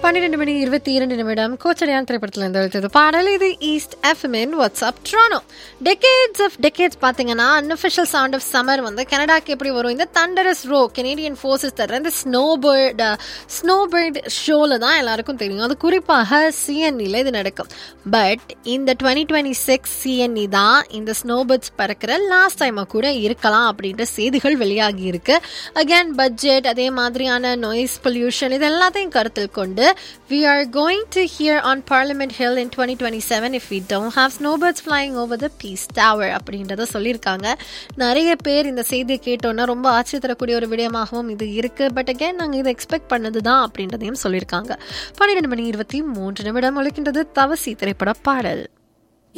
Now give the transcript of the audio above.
பன்னிரெண்டு மணி இருபத்தி இரண்டு நிமிடம் கோச்சடையான் திரைப்படத்தில் இருந்து எழுத்தது பாடல் இது ஈஸ்ட் எஃப்எம்இன் வாட்ஸ்அப் ட்ரானோ டெக்கேட்ஸ் ஆஃப் டெக்கேட்ஸ் பார்த்தீங்கன்னா அன்அஃபிஷியல் சவுண்ட் ஆஃப் சம்மர் வந்து கனடாக்கு எப்படி வரும் இந்த தண்டரஸ் ரோ கெனேடியன் ஃபோர்ஸஸ் தர இந்த ஸ்னோபர்ட் ஸ்னோபர்ட் ஷோவில் தான் எல்லாருக்கும் தெரியும் அது குறிப்பாக சிஎன்இல இது நடக்கும் பட் இந்த டுவெண்ட்டி டுவெண்ட்டி சிக்ஸ் சிஎன்இ தான் இந்த ஸ்னோபர்ட்ஸ் பறக்கிற லாஸ்ட் டைமாக கூட இருக்கலாம் அப்படின்ற செய்திகள் வெளியாகி இருக்கு அகேன் பட்ஜெட் அதே மாதிரியான நாய்ஸ் பொல்யூஷன் இது எல்லாத்தையும் கருத்தில் கொண்டு we are going to hear on Parliament Hill in 2027 if we don't have snowbirds flying over the Peace Tower அப்படின்றத சொல்லியிருக்காங்க நிறைய பேர் இந்த செய்தியை கேட்டோன்னா ரொம்ப ஆச்சரியத்தரக்கூடிய ஒரு விடயமாகவும் இது இருக்கு பட் அகேன் நாங்கள் இதை எக்ஸ்பெக்ட் பண்ணது தான் அப்படின்றதையும் சொல்லியிருக்காங்க பன்னிரெண்டு மணி இருபத்தி மூன்று நிமிடம் ஒழிக்கின்றது தவசி திரைப்பட பாடல்